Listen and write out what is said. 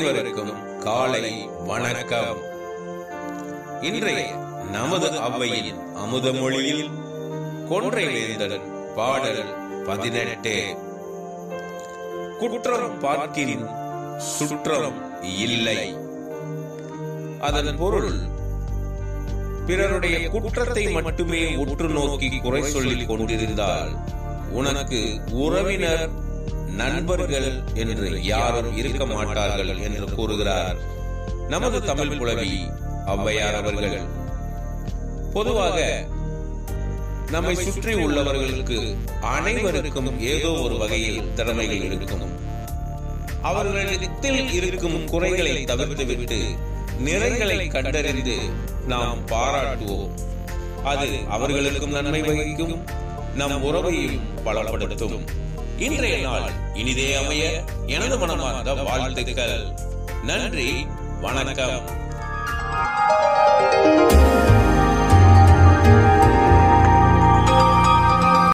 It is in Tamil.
அனைவருக்கும் காலை வணக்கம் இன்றைய நமது அவ்வையின் அமுத மொழியில் கொன்றை வேந்தன் பாடல் பதினெட்டு குற்றம் பார்க்கின் சுற்றம் இல்லை அதன் பொருள் பிறருடைய குற்றத்தை மட்டுமே உற்று நோக்கி குறை சொல்லிக் கொண்டிருந்தால் உனக்கு உறவினர் நண்பர்கள் என்று யாரும் இருக்க மாட்டார்கள் என்று கூறுகிறார் நமது தமிழ் புலவி ஔவையார் அவர்கள் பொதுவாக நம்மை சுற்றி உள்ளவர்களுக்கு அனைவருக்கும் ஏதோ ஒரு வகையில் திறமைகள் இருக்கும் அவர்களிடத்தில் இருக்கும் குறைகளை தவிர்த்துவிட்டு நிறைகளை கண்டறிந்து நாம் பாராட்டுவோம் அது அவர்களுக்கும் நன்மை வகிக்கும் நம் உறவையும் பலப்படுத்தும் இன்றைய நாள் இனிதே அமைய எனது மனமார்ந்த வாழ்த்துக்கள் நன்றி வணக்கம்